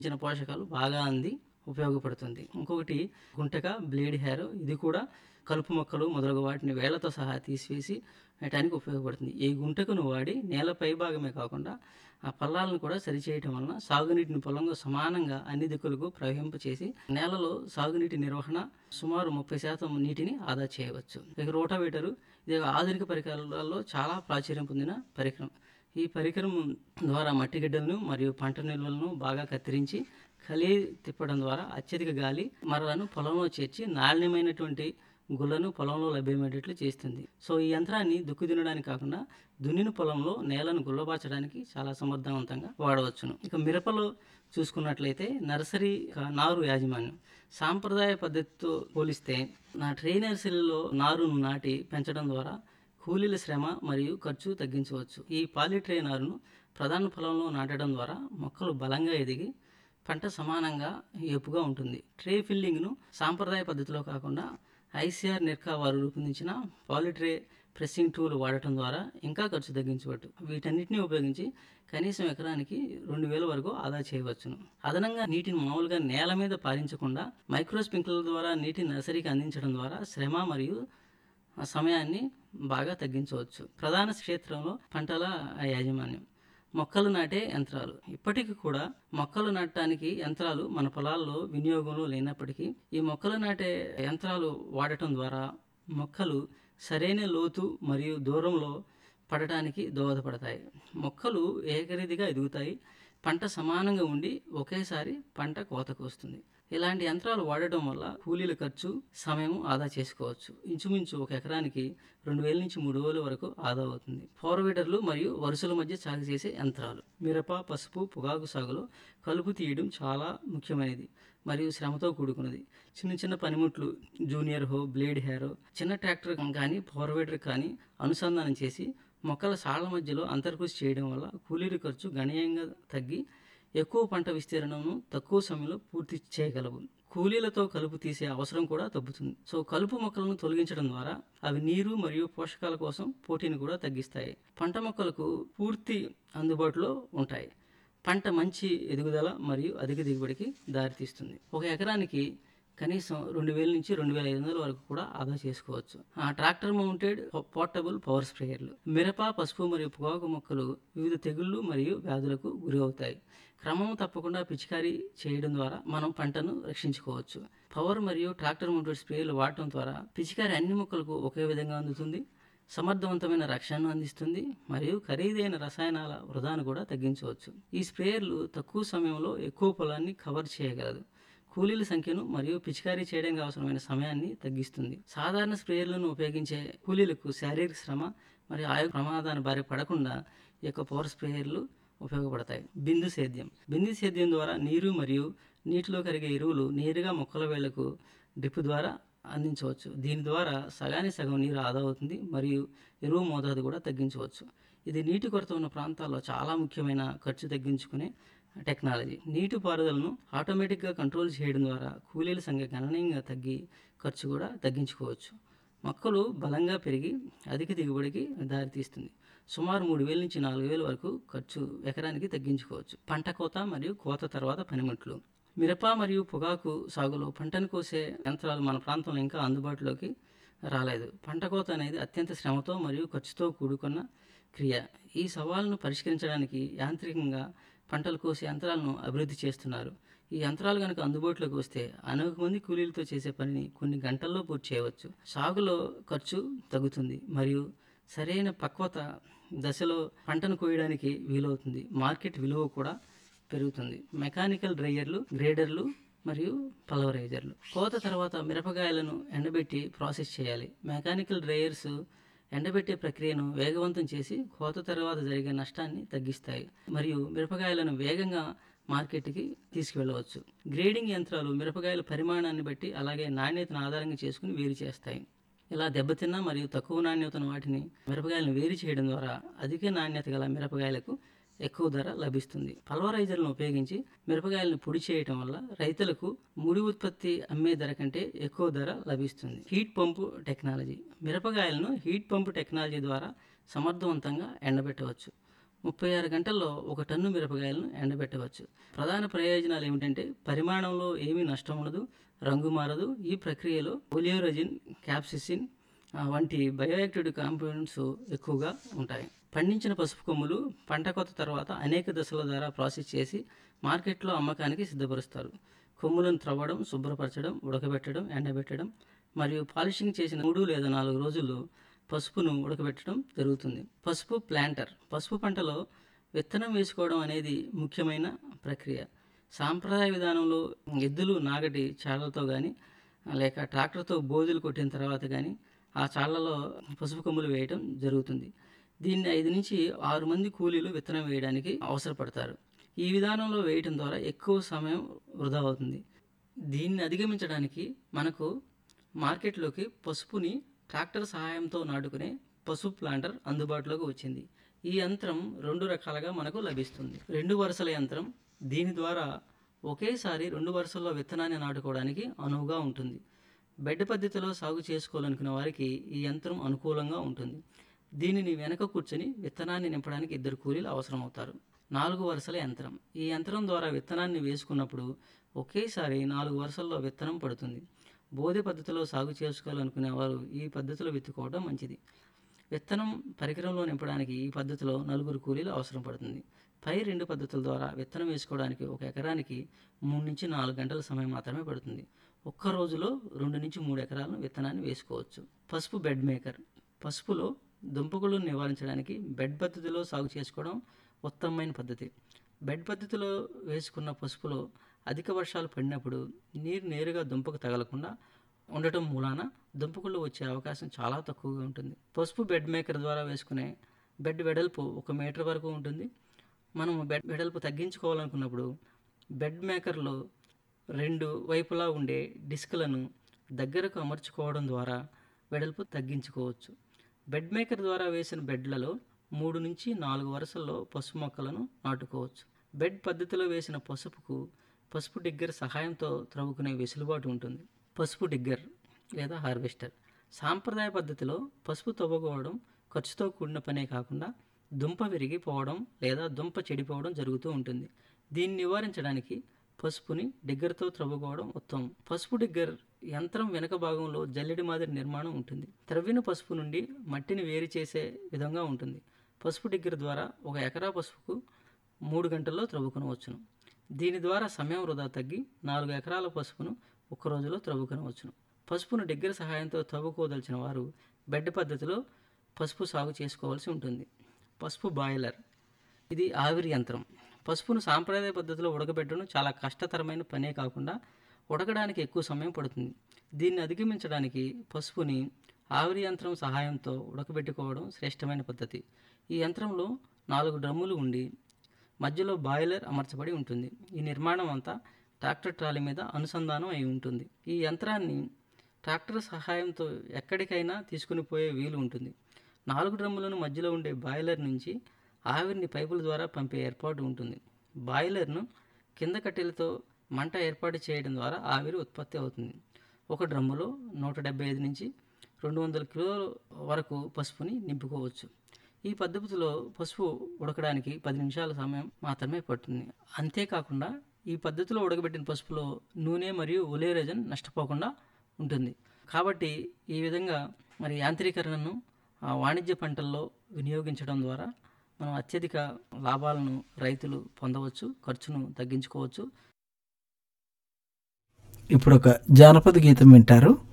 ఇచ్చిన పోషకాలు బాగా అంది ఉపయోగపడుతుంది ఇంకొకటి గుంటక బ్లేడ్ హెయిర్ ఇది కూడా కలుపు మొక్కలు మొదలగు వాటిని వేళ్లతో సహా తీసివేసి వేయటానికి ఉపయోగపడుతుంది ఈ గుంటకును వాడి నేల పై భాగమే కాకుండా ఆ పల్లాలను కూడా సరిచేయటం వలన సాగునీటిని పొలంలో సమానంగా అన్ని దిక్కులకు ప్రవహింపచేసి నేలలో సాగునీటి నిర్వహణ సుమారు ముప్పై శాతం నీటిని ఆదా చేయవచ్చు ఇక రోటావేటరు ఇది ఒక ఆధునిక పరికరాలలో చాలా ప్రాచుర్యం పొందిన పరికరం ఈ పరికరం ద్వారా మట్టి గిడ్డలను మరియు పంట నిల్వలను బాగా కత్తిరించి కలి తిప్పడం ద్వారా అత్యధిక గాలి మరలను పొలంలో చేర్చి నాణ్యమైనటువంటి గుళ్ళను పొలంలో లభ్యమయ్యేటట్లు చేస్తుంది సో ఈ యంత్రాన్ని దుక్కు దున్నడానికి కాకుండా దున్నిన పొలంలో నేలను గుల్లబార్చడానికి చాలా సమర్థవంతంగా వాడవచ్చును ఇక మిరపలో చూసుకున్నట్లయితే నర్సరీ ఆ, నారు యాజమాన్యం సాంప్రదాయ పద్ధతితో పోలిస్తే నా ట్రే నర్సరీలో నారును నాటి పెంచడం ద్వారా కూలీల శ్రమ మరియు ఖర్చు తగ్గించవచ్చు ఈ పాలిట్రే నారును ప్రధాన పొలంలో నాటడం ద్వారా మొక్కలు బలంగా ఎదిగి పంట సమానంగా ఏపుగా ఉంటుంది ట్రే ఫిల్లింగ్ను సాంప్రదాయ పద్ధతిలో కాకుండా ఐసీఆర్ నిర్కా వారు రూపొందించిన పాలిట్రే ప్రెస్సింగ్ టూల్ వాడటం ద్వారా ఇంకా ఖర్చు తగ్గించవచ్చు వీటన్నిటిని ఉపయోగించి కనీసం ఎకరానికి రెండు వేల వరకు ఆదా చేయవచ్చును అదనంగా నీటిని మామూలుగా నేల మీద పారించకుండా మైక్రో స్ప్రింక్లర్ల ద్వారా నీటిని నర్సరీకి అందించడం ద్వారా శ్రమ మరియు ఆ సమయాన్ని బాగా తగ్గించవచ్చు ప్రధాన క్షేత్రంలో పంటల యాజమాన్యం మొక్కలు నాటే యంత్రాలు ఇప్పటికీ కూడా మొక్కలు నాటడానికి యంత్రాలు మన పొలాల్లో వినియోగంలో లేనప్పటికీ ఈ మొక్కలు నాటే యంత్రాలు వాడటం ద్వారా మొక్కలు సరైన లోతు మరియు దూరంలో పడటానికి దోహదపడతాయి మొక్కలు ఏకరీతిగా ఎదుగుతాయి పంట సమానంగా ఉండి ఒకేసారి పంట కోతకు వస్తుంది ఇలాంటి యంత్రాలు వాడటం వల్ల కూలీల ఖర్చు సమయం ఆదా చేసుకోవచ్చు ఇంచుమించు ఒక ఎకరానికి రెండు వేల నుంచి మూడు వేల వరకు ఆదా అవుతుంది ఫోర్వీడర్లు మరియు వరుసల మధ్య సాగు చేసే యంత్రాలు మిరప పసుపు పొగాకు సాగులో కలుపు తీయడం చాలా ముఖ్యమైనది మరియు శ్రమతో కూడుకున్నది చిన్న చిన్న పనిముట్లు జూనియర్ హో బ్లేడ్ హెయిర్ చిన్న ట్రాక్టర్ కానీ ఫోర్వీడర్ కానీ అనుసంధానం చేసి మొక్కల సాళ్ల మధ్యలో అంతర్కృషి చేయడం వల్ల కూలీల ఖర్చు గణనీయంగా తగ్గి ఎక్కువ పంట విస్తీర్ణను తక్కువ సమయంలో పూర్తి చేయగలవు కూలీలతో కలుపు తీసే అవసరం కూడా తగ్గుతుంది సో కలుపు మొక్కలను తొలగించడం ద్వారా అవి నీరు మరియు పోషకాల కోసం పోటీని కూడా తగ్గిస్తాయి పంట మొక్కలకు పూర్తి అందుబాటులో ఉంటాయి పంట మంచి ఎదుగుదల మరియు అధిక దిగుబడికి దారితీస్తుంది ఒక ఎకరానికి కనీసం రెండు వేల నుంచి రెండు వేల ఐదు వందల వరకు కూడా ఆదా చేసుకోవచ్చు ఆ ట్రాక్టర్ మౌంటెడ్ పోర్టబుల్ పవర్ స్ప్రేయర్లు మిరప పసుపు మరియు పొగాకు మొక్కలు వివిధ తెగుళ్ళు మరియు వ్యాధులకు గురి అవుతాయి క్రమం తప్పకుండా పిచికారీ చేయడం ద్వారా మనం పంటను రక్షించుకోవచ్చు పవర్ మరియు ట్రాక్టర్ మౌంటెడ్ స్ప్రేయర్లు వాడటం ద్వారా పిచికారీ అన్ని మొక్కలకు ఒకే విధంగా అందుతుంది సమర్థవంతమైన రక్షణను అందిస్తుంది మరియు ఖరీదైన రసాయనాల వృధాను కూడా తగ్గించవచ్చు ఈ స్ప్రేయర్లు తక్కువ సమయంలో ఎక్కువ పొలాన్ని కవర్ చేయగలదు కూలీల సంఖ్యను మరియు పిచికారీ చేయడానికి అవసరమైన సమయాన్ని తగ్గిస్తుంది సాధారణ స్ప్రేయర్లను ఉపయోగించే కూలీలకు శారీరక శ్రమ మరియు ఆయు ప్రమాదాన్ని బారి పడకుండా ఈ యొక్క పవర్ స్ప్రేయర్లు ఉపయోగపడతాయి బిందు సేద్యం బిందు సేద్యం ద్వారా నీరు మరియు నీటిలో కరిగే ఎరువులు నేరుగా మొక్కల వేళ్లకు డ్రిప్ ద్వారా అందించవచ్చు దీని ద్వారా సగానికి సగం నీరు ఆదా అవుతుంది మరియు ఎరువు మోతాదు కూడా తగ్గించవచ్చు ఇది నీటి కొరత ఉన్న ప్రాంతాల్లో చాలా ముఖ్యమైన ఖర్చు తగ్గించుకునే టెక్నాలజీ నీటి పారుదలను ఆటోమేటిక్గా కంట్రోల్ చేయడం ద్వారా కూలీల సంఖ్య గణనీయంగా తగ్గి ఖర్చు కూడా తగ్గించుకోవచ్చు మొక్కలు బలంగా పెరిగి అధిక దిగుబడికి దారితీస్తుంది సుమారు మూడు వేల నుంచి నాలుగు వేల వరకు ఖర్చు ఎకరానికి తగ్గించుకోవచ్చు పంట కోత మరియు కోత తర్వాత పనిముట్లు మిరప మరియు పొగాకు సాగులో పంటను కోసే యంత్రాలు మన ప్రాంతంలో ఇంకా అందుబాటులోకి రాలేదు పంట కోత అనేది అత్యంత శ్రమతో మరియు ఖర్చుతో కూడుకున్న క్రియ ఈ సవాలును పరిష్కరించడానికి యాంత్రికంగా పంటలు కోసే యంత్రాలను అభివృద్ధి చేస్తున్నారు ఈ యంత్రాలు కనుక అందుబాటులోకి వస్తే అనేక మంది కూలీలతో చేసే పనిని కొన్ని గంటల్లో పూర్తి చేయవచ్చు సాగులో ఖర్చు తగ్గుతుంది మరియు సరైన పక్వత దశలో పంటను కోయడానికి వీలవుతుంది మార్కెట్ విలువ కూడా పెరుగుతుంది మెకానికల్ డ్రైయర్లు గ్రేడర్లు మరియు పల్వరైజర్లు కోత తర్వాత మిరపకాయలను ఎండబెట్టి ప్రాసెస్ చేయాలి మెకానికల్ డ్రైయర్స్ ఎండబెట్టే ప్రక్రియను వేగవంతం చేసి కోత తర్వాత జరిగే నష్టాన్ని తగ్గిస్తాయి మరియు మిరపకాయలను వేగంగా మార్కెట్కి తీసుకువెళ్ళవచ్చు గ్రేడింగ్ యంత్రాలు మిరపకాయల పరిమాణాన్ని బట్టి అలాగే నాణ్యతను ఆధారంగా చేసుకుని వేరు చేస్తాయి ఇలా దెబ్బతిన్న మరియు తక్కువ నాణ్యత ఉన్న వాటిని మిరపకాయలను వేరు చేయడం ద్వారా అధిక నాణ్యత గల మిరపకాయలకు ఎక్కువ ధర లభిస్తుంది పల్వరైజర్లను ఉపయోగించి మిరపకాయలను పొడి చేయటం వల్ల రైతులకు ముడి ఉత్పత్తి అమ్మే ధర కంటే ఎక్కువ ధర లభిస్తుంది హీట్ పంపు టెక్నాలజీ మిరపకాయలను హీట్ పంపు టెక్నాలజీ ద్వారా సమర్థవంతంగా ఎండబెట్టవచ్చు ముప్పై ఆరు గంటల్లో ఒక టన్ను మిరపకాయలను ఎండబెట్టవచ్చు ప్రధాన ప్రయోజనాలు ఏమిటంటే పరిమాణంలో ఏమీ నష్టం ఉండదు రంగు మారదు ఈ ప్రక్రియలో ఒలియోరజిన్ క్యాప్సిసిన్ ఆ, వంటి బయోయాక్టివ్ కాంపౌండ్స్ ఎక్కువగా ఉంటాయి పండించిన పసుపు కొమ్ములు పంట కోత తర్వాత అనేక దశల ద్వారా ప్రాసెస్ చేసి మార్కెట్లో అమ్మకానికి సిద్ధపరుస్తారు కొమ్ములను త్రవ్వడం శుభ్రపరచడం ఉడకబెట్టడం ఎండబెట్టడం మరియు పాలిషింగ్ చేసిన మూడు లేదా నాలుగు రోజుల్లో పసుపును ఉడకబెట్టడం జరుగుతుంది పసుపు ప్లాంటర్ పసుపు పంటలో విత్తనం వేసుకోవడం అనేది ముఖ్యమైన ప్రక్రియ సాంప్రదాయ విధానంలో ఎద్దులు నాగటి చాళ్ళతో కానీ లేక ట్రాక్టర్తో బోధులు కొట్టిన తర్వాత కానీ ఆ చాళ్ళలో పసుపు కొమ్ములు వేయడం జరుగుతుంది దీన్ని ఐదు నుంచి ఆరు మంది కూలీలు విత్తనం వేయడానికి అవసరపడతారు ఈ విధానంలో వేయటం ద్వారా ఎక్కువ సమయం వృధా అవుతుంది దీన్ని అధిగమించడానికి మనకు మార్కెట్లోకి పసుపుని ట్రాక్టర్ సహాయంతో నాటుకునే పసుపు ప్లాంటర్ అందుబాటులోకి వచ్చింది ఈ యంత్రం రెండు రకాలుగా మనకు లభిస్తుంది రెండు వరుసల యంత్రం దీని ద్వారా ఒకేసారి రెండు వరుసల్లో విత్తనాన్ని నాటుకోవడానికి అనువుగా ఉంటుంది బెడ్ పద్ధతిలో సాగు చేసుకోవాలనుకునే వారికి ఈ యంత్రం అనుకూలంగా ఉంటుంది దీనిని వెనక కూర్చొని విత్తనాన్ని నింపడానికి ఇద్దరు కూలీలు అవసరమవుతారు నాలుగు వరుసల యంత్రం ఈ యంత్రం ద్వారా విత్తనాన్ని వేసుకున్నప్పుడు ఒకేసారి నాలుగు వరుసల్లో విత్తనం పడుతుంది బోధి పద్ధతిలో సాగు చేసుకోవాలనుకునే వారు ఈ పద్ధతిలో విత్తుకోవడం మంచిది విత్తనం పరికరంలో నింపడానికి ఈ పద్ధతిలో నలుగురు కూలీలు అవసరం పడుతుంది పై రెండు పద్ధతుల ద్వారా విత్తనం వేసుకోవడానికి ఒక ఎకరానికి మూడు నుంచి నాలుగు గంటల సమయం మాత్రమే పడుతుంది ఒక్క రోజులో రెండు నుంచి మూడు ఎకరాలను విత్తనాన్ని వేసుకోవచ్చు పసుపు బెడ్ మేకర్ పసుపులో దుంపకులను నివారించడానికి బెడ్ పద్ధతిలో సాగు చేసుకోవడం ఉత్తమమైన పద్ధతి బెడ్ పద్ధతిలో వేసుకున్న పసుపులో అధిక వర్షాలు పడినప్పుడు నీరు నేరుగా దుంపకు తగలకుండా ఉండటం మూలాన దుంపకుళ్ళు వచ్చే అవకాశం చాలా తక్కువగా ఉంటుంది పసుపు బెడ్ మేకర్ ద్వారా వేసుకునే బెడ్ వెడల్పు ఒక మీటర్ వరకు ఉంటుంది మనం బెడ్ వెడల్పు తగ్గించుకోవాలనుకున్నప్పుడు బెడ్ మేకర్లో రెండు వైపులా ఉండే డిస్క్లను దగ్గరకు అమర్చుకోవడం ద్వారా వెడల్పు తగ్గించుకోవచ్చు బెడ్ మేకర్ ద్వారా వేసిన బెడ్లలో మూడు నుంచి నాలుగు వరుసల్లో పసుపు మొక్కలను నాటుకోవచ్చు బెడ్ పద్ధతిలో వేసిన పసుపుకు పసుపు డిగ్గర్ సహాయంతో త్రవ్వుకునే వెసులుబాటు ఉంటుంది పసుపు డిగ్గర్ లేదా హార్వెస్టర్ సాంప్రదాయ పద్ధతిలో పసుపు తవ్వుకోవడం ఖర్చుతో కూడిన పనే కాకుండా దుంప విరిగిపోవడం లేదా దుంప చెడిపోవడం జరుగుతూ ఉంటుంది దీన్ని నివారించడానికి పసుపుని డిగ్గర్తో త్రవ్వుకోవడం ఉత్తమం పసుపు డిగ్గర్ యంత్రం వెనక భాగంలో జల్లెడి మాదిరి నిర్మాణం ఉంటుంది త్రవ్విన పసుపు నుండి మట్టిని వేరు చేసే విధంగా ఉంటుంది పసుపు డిగ్గర్ ద్వారా ఒక ఎకరా పసుపుకు మూడు గంటల్లో త్రవ్వుకొనవచ్చును దీని ద్వారా సమయం వృధా తగ్గి నాలుగు ఎకరాల పసుపును ఒక్క రోజులో త్రవ్వుకొనవచ్చును పసుపును డిగ్గర్ సహాయంతో త్రవ్వుకోదలిచిన వారు బెడ్ పద్ధతిలో పసుపు సాగు చేసుకోవాల్సి ఉంటుంది పసుపు బాయిలర్ ఇది ఆవిరి యంత్రం పసుపును సాంప్రదాయ పద్ధతిలో ఉడకబెట్టడం చాలా కష్టతరమైన పనే కాకుండా ఉడకడానికి ఎక్కువ సమయం పడుతుంది దీన్ని అధిగమించడానికి పసుపుని ఆవిరి యంత్రం సహాయంతో ఉడకబెట్టుకోవడం శ్రేష్టమైన పద్ధతి ఈ యంత్రంలో నాలుగు డ్రమ్ములు ఉండి మధ్యలో బాయిలర్ అమర్చబడి ఉంటుంది ఈ నిర్మాణం అంతా ట్రాక్టర్ ట్రాలీ మీద అనుసంధానం అయి ఉంటుంది ఈ యంత్రాన్ని ట్రాక్టర్ సహాయంతో ఎక్కడికైనా తీసుకుని పోయే వీలు ఉంటుంది నాలుగు డ్రమ్ములను మధ్యలో ఉండే బాయిలర్ నుంచి ఆవిరిని పైపుల ద్వారా పంపే ఏర్పాటు ఉంటుంది బాయిలర్ను కింద కట్టెలతో మంట ఏర్పాటు చేయడం ద్వారా ఆవిరి ఉత్పత్తి అవుతుంది ఒక డ్రమ్ములో నూట డెబ్బై ఐదు నుంచి రెండు వందల కిలోల వరకు పసుపుని నింపుకోవచ్చు ఈ పద్ధతిలో పసుపు ఉడకడానికి పది నిమిషాల సమయం మాత్రమే పడుతుంది అంతేకాకుండా ఈ పద్ధతిలో ఉడకబెట్టిన పసుపులో నూనె మరియు ఒలేరజన్ నష్టపోకుండా ఉంటుంది కాబట్టి ఈ విధంగా మరి యాంత్రీకరణను ఆ, వాణిజ్య పంటల్లో వినియోగించడం ద్వారా మనం అత్యధిక లాభాలను రైతులు పొందవచ్చు ఖర్చును తగ్గించుకోవచ్చు ఇప్పుడు ఒక జానపద గీతం వింటారు